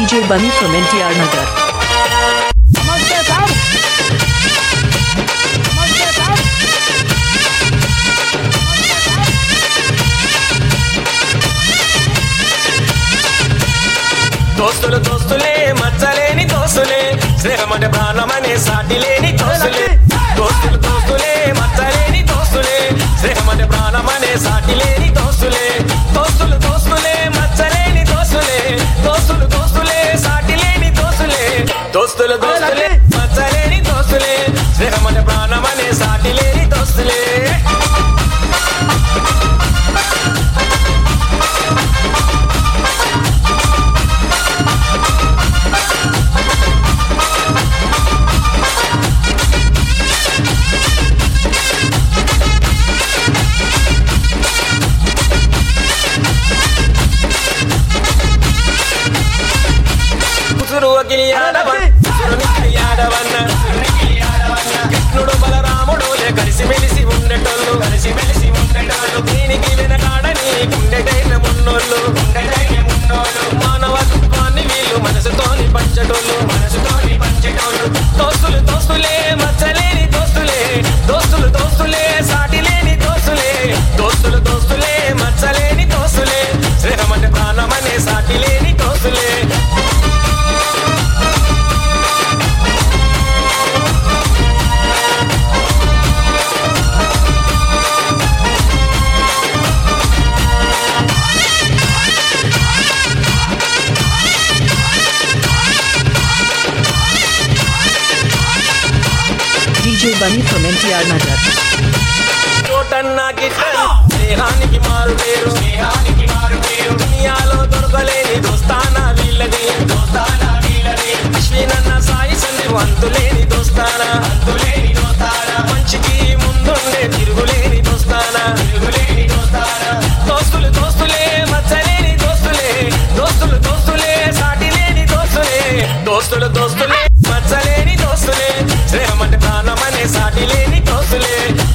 DJ Bunny from NTR Nagar. నమస్తే sir నమస్తే sir దోస్తులు దోస్తులే మచ్చలేని దోస్తులే స్నేహమంటే ప్రాణమనే సాటి లేని దోస్తులే దోస్తులు దోస్తులే మచ్చలేని దోస్తులే స్నేహమంటే ప్రాణమనే సాటి లేని దోస్తులే దోస్తులు దోస్తులే మచ్చలేని దోస్తులే దోస్తులు దోస్తులే సాటి లేని దోస్తులే దోస్తులు దోస్తులే మచ్చలేని దోస్తులే స్నేహమంటే ప్రాణమనే సాటి లేని దోస్తులే కుసురు అగిలి ఆడవన్ కుసురునికి ఆడవన్న కృష్ణుడు బలరాముడు లే కలిసి మెలిసి ఉండేటోళ్ళు కలిసి మెలిసి ఉండేటోళ్ళు దీనికి వెనకాడని గుండె ధైర్యం ఉన్నోళ్ళు గుండె ధైర్యం ఉన్నోళ్ళు మానవత్వాన్ని వీళ్ళు మనసుతోని పంచటోళ్ళు మనసుతోని పంచటోళ్ళు దోస్తులు దోస్తులే మచ్చలేని దోస్తులే దోస్తులు దోస్తులే సాటి లేని దోస్తులే దోస్తులు దోస్తులే మచ్చలేని దోస్తులే స్నేహమంటే ప్రాణమనే సాటి లేని దోస్తులే DJ Bunny from NTR Nagar. చోటన్నా గిట్టని స్నేహానికి మారు పేరు స్నేహానికి మారు పేరు దునియాలో దొరకలేని దోస్తానా వీళ్ళది దోస్తానా వీళ్ళది అశ్వినన్న సాయి సంధి వంతులేని దోస్తానా అంతులేని దోస్తానా మంచికి ముందుండే తిరుగులేని దోస్తానా తిరుగులేని దోస్తానా దోస్తులు దోస్తులే మచ్చలేని దోస్తులే దోస్తులు దోస్తులే సాటి లేని దోస్తులే దోస్తులు దోస్తులే మచ్చలేని దోస్తులే స్నేహం అంటే ప్రాణమనే సాటి లేని దోస్తులే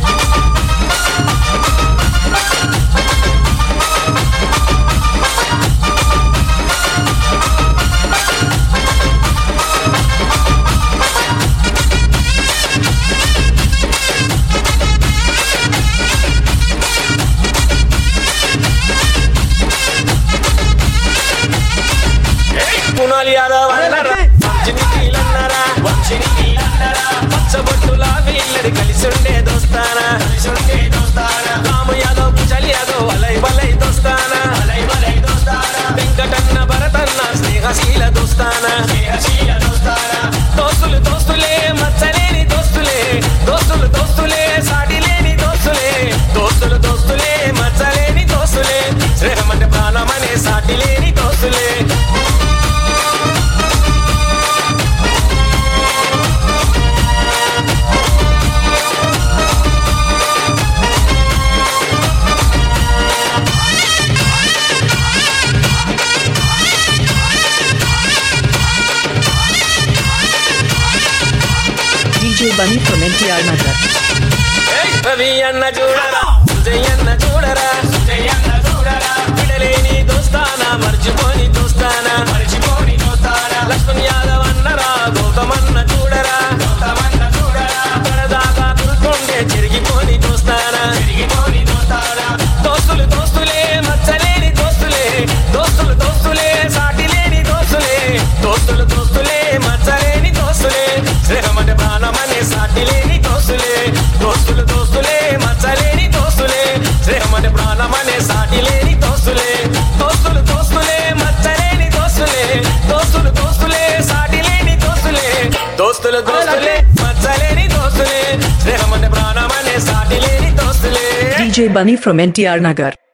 కునాలి యాదవ్ అన్నరా వంచిని కీలన్నరా వంచిని కీలన్నరా పచ్చబొట్టులా వీళ్ళడి కలిసి ఉండే దోస్తానా కలిసి ఉండే దోస్తానా రాము యాదవ్ కుచల్ యాదవ్ వలై వలై దోస్తానా వలై వలై దోస్తానా వెంకటన్న భరతన్న స్నేహశీల దోస్తానా స్నేహశీల దోస్తానా దోస్తులు దోస్తులే మచ్చలేని దోస్తులే దోస్తులు దోస్తులే సాటి లేని దోస్తులే దోస్తులు దోస్తులే మచ్చలేని దోస్తులే స్నేహమంటే ప్రాణమనే సాటి లేని దోస్తులే DJ Bunny from NTR Nagar. ఏయ్ రవి అన్న చూడరా సుజయ్ అన్న చూడరా సుజయ్ అన్న చూడరా విడలేని దోస్తానా మర్చిపోని దోస్తానా మర్చిపోని దోస్తానా లక్ష్మణ్ యాదవ్ అన్నరా గౌతమన్న చూడరా గౌతమన్న చూడరా పరదాకా గుర్తుండే చెరిగిపోని దోస్తానా చెరిగిపోని దోస్తానా దోస్తులు దోస్తులే మచ్చలేని దోస్తులే దోస్తులు దోస్తులే సాటి లేని దోస్తులే దోస్తులు దోస్తులే మచ్చలేని దోస్తులే స్నేహమంటే ప్రాణమనే సాటి లేని దోస్తులే దోస్తులు దోస్తులే మచ్చలేని దోస్తులే స్నేహమంటే ప్రాణమనే సాటి లేని దోస్తులే దోస్తులు దోస్తులే మచ్చలేని దోస్తులే దోస్తులు దోస్తులే సాటి లేని దోస్తులే దోస్తులు దోస్తులే మచ్చలేని దోస్తులే స్నేహమంటే ప్రాణమనే సాటి లేని దోస్తులే DJ Bunny from NTR Nagar.